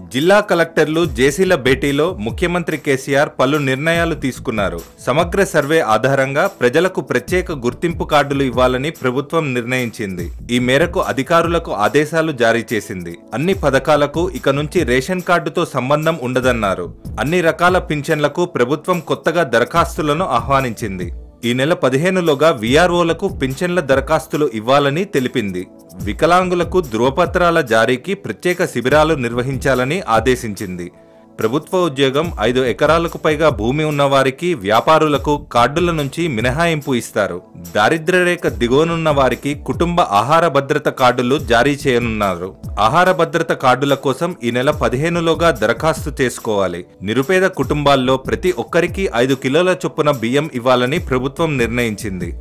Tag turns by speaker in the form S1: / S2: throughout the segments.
S1: జిల్లా కలెక్టర్లు జేసీల భేటీలో ముఖ్యమంత్రి కేసీఆర్ పలు నిర్ణయాలు తీసుకున్నారు సమగ్ర సర్వే ఆధారంగా ప్రజలకు ప్రత్యేక గుర్తింపు కార్డులు ఇవ్వాలని ప్రభుత్వం నిర్ణయించింది ఈ మేరకు అధికారులకు ఆదేశాలు జారీ చేసింది అన్ని పథకాలకు ఇక నుంచి రేషన్ కార్డుతో సంబంధం ఉండదన్నారు అన్ని రకాల పింఛన్లకు ప్రభుత్వం కొత్తగా దరఖాస్తులను ఆహ్వానించింది ఈ నెల పదిహేనులోగా వీఆర్ఓలకు పింఛన్ల దరఖాస్తులు ఇవ్వాలని తెలిపింది వికలాంగులకు ధృవపత్రాల జారీకి ప్రత్యేక శిబిరాలు నిర్వహించాలని ఆదేశించింది ప్రభుత్వ ఉద్యోగం ఐదు ఎకరాలకు పైగా భూమి ఉన్న వారికి వ్యాపారులకు కార్డుల నుంచి మినహాయింపు ఇస్తారు దారిద్ర్య రేఖ దిగువనున్న వారికి కుటుంబ ఆహార భద్రత కార్డులు జారీ చేయనున్నారు ఆహార భద్రత కార్డుల కోసం ఈ నెల పదిహేనులోగా దరఖాస్తు చేసుకోవాలి నిరుపేద కుటుంబాల్లో ప్రతి ఒక్కరికి ఐదు కిలోల చొప్పున బియ్యం ఇవ్వాలని ప్రభుత్వం నిర్ణయించింది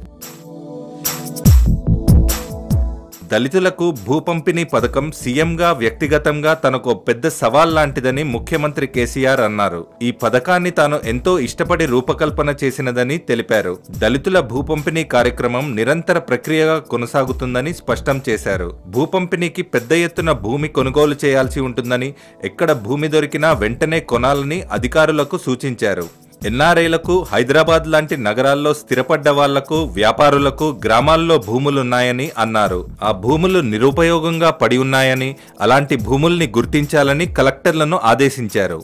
S1: దళితులకు భూ పంపిణీ పథకం సీఎంగా వ్యక్తిగతంగా తనకు పెద్ద సవాల్ లాంటిదని ముఖ్యమంత్రి కేసీఆర్ అన్నారు ఈ పథకాన్ని తాను ఎంతో ఇష్టపడి రూపకల్పన చేసినదని తెలిపారు దళితుల భూ పంపిణీ కార్యక్రమం నిరంతర ప్రక్రియగా కొనసాగుతుందని స్పష్టం చేశారు భూ పంపిణీకి పెద్ద ఎత్తున భూమి కొనుగోలు చేయాల్సి ఉంటుందని ఎక్కడ భూమి దొరికినా వెంటనే కొనాలని అధికారులకు సూచించారు ఎన్ఆర్ఐలకు హైదరాబాద్ లాంటి నగరాల్లో స్థిరపడ్డ వాళ్లకు వ్యాపారులకు గ్రామాల్లో భూములున్నాయని అన్నారు ఆ భూములు నిరుపయోగంగా పడి ఉన్నాయని అలాంటి భూముల్ని గుర్తించాలని కలెక్టర్లను ఆదేశించారు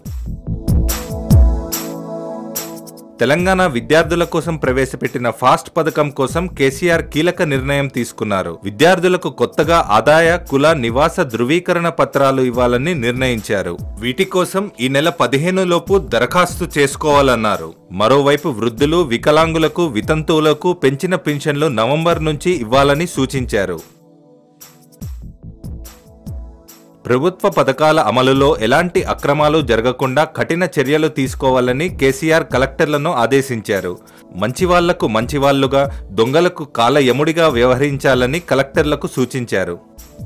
S1: తెలంగాణ విద్యార్థుల కోసం ప్రవేశపెట్టిన ఫాస్ట్ పథకం కోసం కేసీఆర్ కీలక నిర్ణయం తీసుకున్నారు విద్యార్థులకు కొత్తగా ఆదాయ కుల నివాస ధృవీకరణ పత్రాలు ఇవ్వాలని నిర్ణయించారు వీటి కోసం ఈ నెల పదిహేను లోపు దరఖాస్తు చేసుకోవాలన్నారు మరోవైపు వృద్ధులు వికలాంగులకు వితంతువులకు పెంచిన పింఛన్లు నవంబర్ నుంచి ఇవ్వాలని సూచించారు ప్రభుత్వ పథకాల అమలులో ఎలాంటి అక్రమాలు జరగకుండా కఠిన చర్యలు తీసుకోవాలని కేసీఆర్ కలెక్టర్లను ఆదేశించారు మంచివాళ్లకు మంచివాళ్లుగా దొంగలకు కాల యముడిగా వ్యవహరించాలని కలెక్టర్లకు సూచించారు